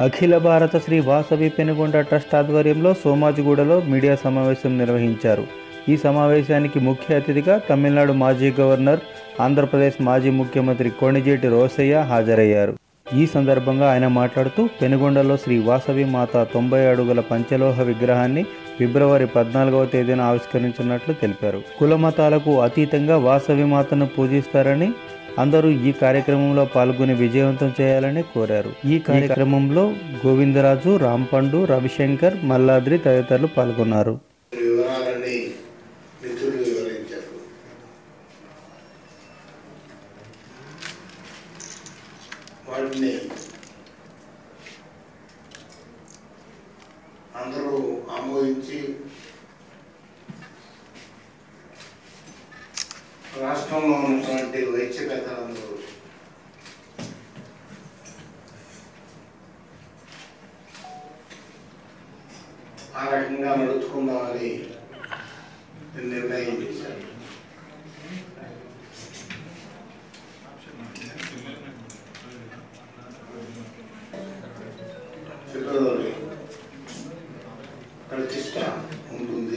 అఖిల భారత శ్రీ వాసవి పెనుగొండ ట్రస్ట్ ఆధ్వర్యంలో సోమాజిగూడలో మీడియా సమావేశం నిర్వహించారు ఈ సమావేశానికి ముఖ్య అతిథిగా తమిళనాడు మాజీ గవర్నర్ ఆంధ్రప్రదేశ్ మాజీ ముఖ్యమంత్రి కొణిజేటి రోసయ్య హాజరయ్యారు ఈ సందర్భంగా ఆయన మాట్లాడుతూ పెనుగొండలో శ్రీ వాసవి మాత తొంభై అడుగుల పంచలోహ విగ్రహాన్ని ఫిబ్రవరి పద్నాలుగవ తేదీన ఆవిష్కరించినట్లు తెలిపారు కుల మతాలకు అతీతంగా వాసవి మాతను పూజిస్తారని అందరూ ఈ కార్యక్రమంలో పాల్గొని విజయవంతం చేయాలని కోరారు ఈ కార్యక్రమంలో గోవిందరాజు రాంపండు రవిశంకర్ మల్లాద్రి తదితరులు పాల్గొన్నారు వివరాలన్నీ మిత్రులు వివరించారు వాటిని అందరూ ఆమోదించి రాష్ట్రంలో ఉన్నటువంటి వైద్య పెద్దలందరూ ఆ రకంగా నడుచుకుందామని నిర్ణయం చేశారు ఫిబ్రవరి ప్రతిష్ట ఉంటుంది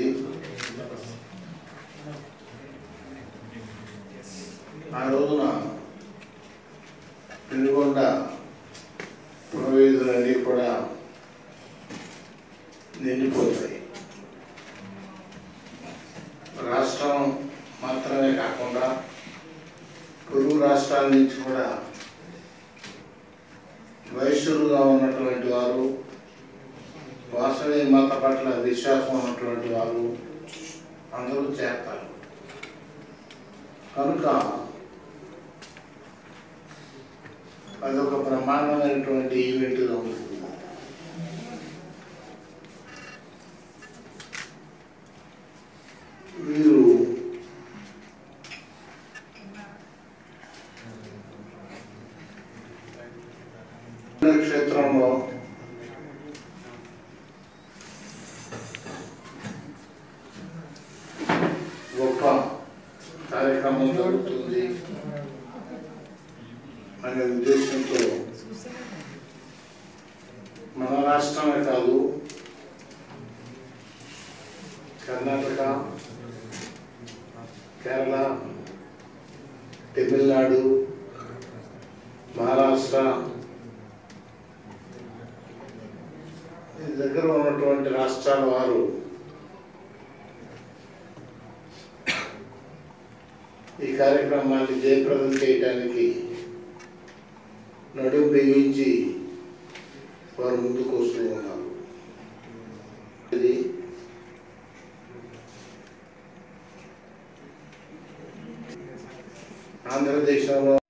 ఆ రోజున పెనుగొండ పురవేదులన్నీ కూడా నిండిపోతాయి రాష్ట్రం మాత్రమే కాకుండా పొరుగు రాష్ట్రాల నుంచి కూడా వయస్సులుగా ఉన్నటువంటి వారు వాసవి మత పట్ల విశ్వాసం ఉన్నటువంటి వారు అందరూ చేస్తారు కనుక అదొక బ్రహ్మాండమైనటువంటి ఈవెంట్గా ఉంటుంది వీరు క్షేత్రంలో గొప్ప కార్యక్రమం జరుగుతుంది అనే ఉద్దేశంతో మన రాష్ట్రమే కాదు కర్ణాటక కేరళ తమిళనాడు మహారాష్ట్ర ఈ దగ్గర ఉన్నటువంటి రాష్ట్రాల వారు ఈ కార్యక్రమాన్ని జయప్రదం చేయడానికి నడుం బిగించి వారు ముందుకు వస్తూ ఉన్నారు ఇది ఆంధ్రదేశంలో